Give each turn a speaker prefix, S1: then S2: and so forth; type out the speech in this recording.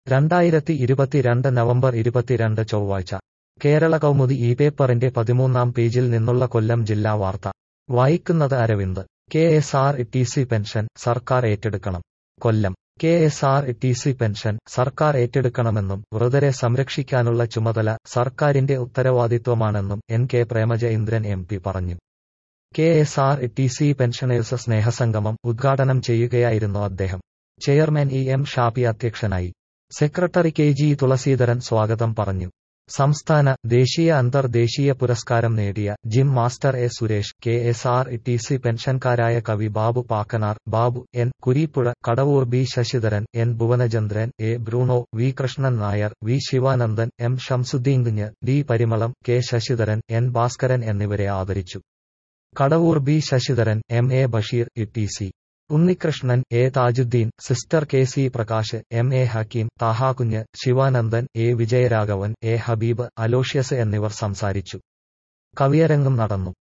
S1: രണ്ടായിരത്തി ഇരുപത്തിരണ്ട് നവംബർ ഇരുപത്തിരണ്ട് ചൊവ്വാഴ്ച കേരള കൗമുദി ഈ പേപ്പറിന്റെ പതിമൂന്നാം പേജിൽ നിന്നുള്ള കൊല്ലം ജില്ലാ വാർത്ത വായിക്കുന്നത് Aravind K S R T C pension സർക്കാർ ഏറ്റെടുക്കണം Kollam K S R T C pension സർക്കാർ ഏറ്റെടുക്കണമെന്നും വൃതരെ സംരക്ഷിക്കാനുള്ള ചുമതല സർക്കാരിന്റെ ഉത്തരവാദിത്വമാണെന്നും N K Premachandran M P പറഞ്ഞു K S R T C pensioners സ്നേഹസംഗമം ഉദ്ഘാടനം ചെയ്യുകയായിരുന്നു അദ്ദേഹം ചെയർമാൻ ഇ എം ഷാപ്പി അധ്യക്ഷനായി സെക്രട്ടറി കെ ജി തുളസീധരൻ സ്വാഗതം പറഞ്ഞു സംസ്ഥാന ദേശീയ അന്തർദേശീയ പുരസ്കാരം നേടിയ gym master A Suresh K S R T C പെൻഷൻകാരായ കവി Babu Pakkanar Babu N Kureepuzha Kadavoor B Sasidharan N Bhuvanachandran A Bruno V Krishnan Nair V Sivanandan M Shamsuddin Kunju D Parimalam K Sasidharan N Bhaskaran എന്നിവരെ ആദരിച്ചു Kadavoor B Sasidharan M A Basheer E T C Unnikrishnan A Thajuddin sister K C Prakash M A Hakeem Thahakunju Sivanandan A Vijayaraghavan A Habeeb Aloysius എന്നിവർ സംസാരിച്ചു കവിയരങ്ങും നടന്നു